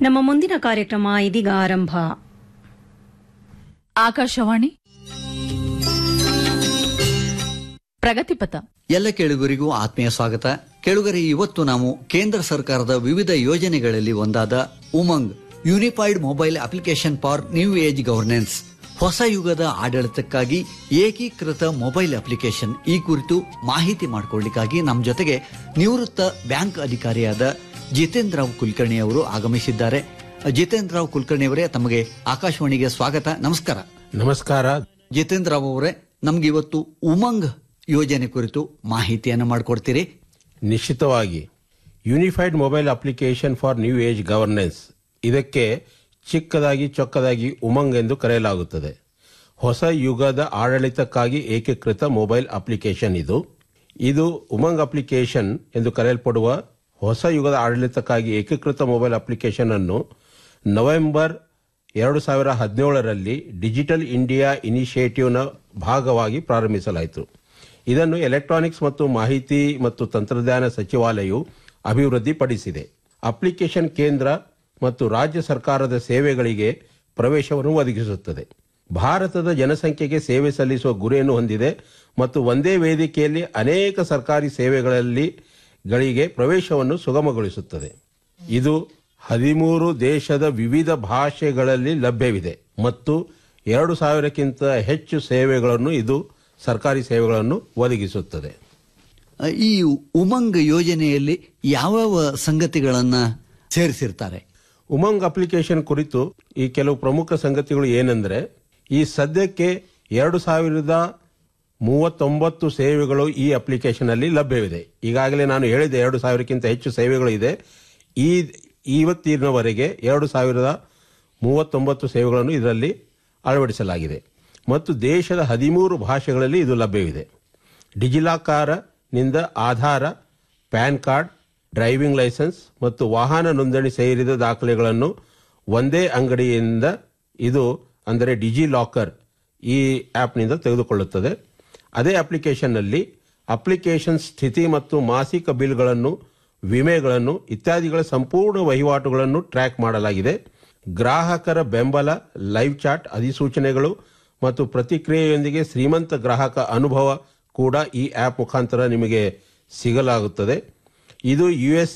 ನಮ್ಮ ಮುಂದಿನ ಕಾರ್ಯಕ್ರಮ ಇದೀಗ ಆರಂಭ ಆಕಾಶವಾಣಿ ಪ್ರಗತಿಪಥ ಎಲ್ಲ ಕೇಳುಗರಿಗೂ ಆತ್ಮೀಯ ಸ್ವಾಗತ ಕೇಳುಗರಿ ಇವತ್ತು ನಾವು ಕೇಂದ್ರ ಸರ್ಕಾರದ ವಿವಿಧ ಯೋಜನೆಗಳಲ್ಲಿ ಒಂದಾದ UMANG unified mobile application for new age governance ಹೊಸ ಯುಗದ ಆಡಳಿತಕ್ಕಾಗಿ ಏಕೀಕೃತ ಮೊಬೈಲ್ ಅಪ್ಲಿಕೇಶನ್ ಈ ಕುರಿತು ಮಾಹಿತಿ ಮಾಡಿಕೊಳ್ಳಿಕ್ಕಾಗಿ ನಮ್ಮ ಜೊತೆಗೆ ನಿವೃತ್ತ ಬ್ಯಾಂಕ್ ಅಧಿಕಾರಿಯಾದ ಜಿತೇಂದ್ರ ರಾವ್ ಕುಲಕರ್ಣಿ ಅವರು ಆಗಮಿಸಿದ್ದಾರೆ ಜಿತೇಂದ್ರ ರಾವ್ ಕುಲಕರ್ಣಿ ಅವರೇ ತಮಗೆ ಆಕಾಶವಾಣಿಗೆ ಸ್ವಾಗತ ನಮಸ್ಕಾರ ನಮಸ್ಕಾರ ಜಿತೇಂದ್ರ ರಾವ್ ಅವರೇ ನಮ್ಗೆ ಇವತ್ತು ಉಮಂಗ್ ಯೋಜನೆ ಕುರಿತು ಮಾಹಿತಿಯನ್ನು ಮಾಡಿಕೊಡ್ತೀರಿ ನಿಶ್ಚಿತವಾಗಿ unified mobile application for new age governance ಇದಕ್ಕೆ ಚಿಕ್ಕದಾಗಿ ಚೊಕ್ಕದಾಗಿ ಉಮಂಗ್ ಎಂದು ಕರೆಯಲಾಗುತ್ತದೆ ಹೊಸ ಯುಗದ ಆಡಳಿತಕ್ಕಾಗಿ ಏಕೀಕೃತ ಮೊಬೈಲ್ ಅಪ್ಲಿಕೇಶನ್ ಇದು ಇದು ಉಮಂಗ್ ಅಪ್ಲಿಕೇಶನ್ ಎಂದು ಕರೆಯಲ್ಪಡುವ ಹೊಸ ಯುಗದ ಆಡಳಿತಕ್ಕಾಗಿ ಏಕೀಕೃತ ಮೊಬೈಲ್ ಅಪ್ಲಿಕೇಶನ್ ಅನ್ನು ನವೆಂಬರ್ ಎರಡು ಸಾವಿರ ಹದಿನೇಳರಲ್ಲಿ ಡಿಜಿಟಲ್ ಇಂಡಿಯಾ ಇನಿಷಿಯೇಟಿವ್ನ ಭಾಗವಾಗಿ ಪ್ರಾರಂಭಿಸಲಾಯಿತು ಇದನ್ನು ಎಲೆಕ್ಟ್ರಾನಿಕ್ಸ್ ಮತ್ತು ಮಾಹಿತಿ ಮತ್ತು ತಂತ್ರಜ್ಞಾನ ಸಚಿವಾಲಯವು ಅಭಿವೃದ್ಧಿಪಡಿಸಿದೆ ಅಪ್ಲಿಕೇಶನ್ ಕೇಂದ್ರ ಮತ್ತು ರಾಜ್ಯ ಸರ್ಕಾರದ ಸೇವೆಗಳಿಗೆ ಪ್ರವೇಶವನ್ನು ಒದಗಿಸುತ್ತದೆ ಭಾರತದ ಜನಸಂಖ್ಯೆಗೆ ಸೇವೆ ಸಲ್ಲಿಸುವ ಗುರಿಯನ್ನು ಹೊಂದಿದೆ ಮತ್ತು ಒಂದೇ ವೇದಿಕೆಯಲ್ಲಿ ಅನೇಕ ಸರ್ಕಾರಿ ಸೇವೆಗಳಲ್ಲಿ ಗಳಿಗೆ ಪ್ರವೇಶವನ್ನು ಸುಗಮಗೊಳಿಸುತ್ತದೆ ಇದು ಹದಿಮೂರು ದೇಶದ ವಿವಿಧ ಭಾಷೆಗಳಲ್ಲಿ ಲಭ್ಯವಿದೆ ಮತ್ತು ಎರಡು ಸಾವಿರಕ್ಕಿಂತ ಹೆಚ್ಚು ಸೇವೆಗಳನ್ನು ಇದು ಸರ್ಕಾರಿ ಸೇವೆಗಳನ್ನು ಒದಗಿಸುತ್ತದೆ ಈ ಉಮಂಗ್ ಯೋಜನೆಯಲ್ಲಿ ಯಾವ್ಯಾವ ಸಂಗತಿಗಳನ್ನ ಸೇರಿಸಿರ್ತಾರೆ ಉಮಂಗ್ ಅಪ್ಲಿಕೇಶನ್ ಕುರಿತು ಈ ಕೆಲವು ಪ್ರಮುಖ ಸಂಗತಿಗಳು ಏನೆಂದರೆ ಈ ಸದ್ಯಕ್ಕೆ ಎರಡು ಸಾವಿರದ ಮೂವತ್ತೊಂಬತ್ತು ಸೇವೆಗಳು ಈ ಅಪ್ಲಿಕೇಶನ್ ಅಲ್ಲಿ ಲಭ್ಯವಿದೆ ಈಗಾಗಲೇ ನಾನು ಹೇಳಿದೆ ಎರಡು ಸಾವಿರಕ್ಕಿಂತ ಹೆಚ್ಚು ಸೇವೆಗಳು ಇದೆ ಈ ಇವತ್ತಿನವರೆಗೆ ಎರಡು ಸಾವಿರದ ಮೂವತ್ತೊಂಬತ್ತು ಸೇವೆಗಳನ್ನು ಇದರಲ್ಲಿ ಅಳವಡಿಸಲಾಗಿದೆ ಮತ್ತು ದೇಶದ ಹದಿಮೂರು ಭಾಷೆಗಳಲ್ಲಿ ಇದು ಲಭ್ಯವಿದೆ ಡಿಜಿಲಾಕಾರನಿಂದ Aadhaar PAN card driving licence ಮತ್ತು ವಾಹನ ನೋಂದಣಿ ಸೇರಿದ ದಾಖಲೆಗಳನ್ನು ಒಂದೇ ಅಂಗಡಿಯಿಂದ ಇದು ಅಂದರೆ ಡಿಜಿ ಲಾಕರ್ ಈ ಆ್ಯಪ್ನಿಂದ ತೆಗೆದುಕೊಳ್ಳುತ್ತದೆ ಅದೇ ಅಪ್ಲಿಕೇಶನ್ನಲ್ಲಿ ಅಪ್ಲಿಕೇಶನ್ ಸ್ಥಿತಿ ಮತ್ತು ಮಾಸಿಕ ಬಿಲ್ಗಳನ್ನು ವಿಮೆಗಳನ್ನು ಇತ್ಯಾದಿಗಳ ಸಂಪೂರ್ಣ ವಹಿವಾಟುಗಳನ್ನು ಟ್ರ್ಯಾಕ್ ಮಾಡಲಾಗಿದೆ ಗ್ರಾಹಕರ ಬೆಂಬಲ ಲೈವ್ ಚಾಟ್ ಅಧಿಸೂಚನೆಗಳು ಮತ್ತು ಪ್ರತಿಕ್ರಿಯೆಯೊಂದಿಗೆ ಶ್ರೀಮಂತ ಗ್ರಾಹಕ ಅನುಭವ ಕೂಡ ಈ ಆ್ಯಪ್ ಮುಖಾಂತರ ನಿಮಗೆ ಸಿಗಲಾಗುತ್ತದೆ ಇದು ಯು ಎಸ್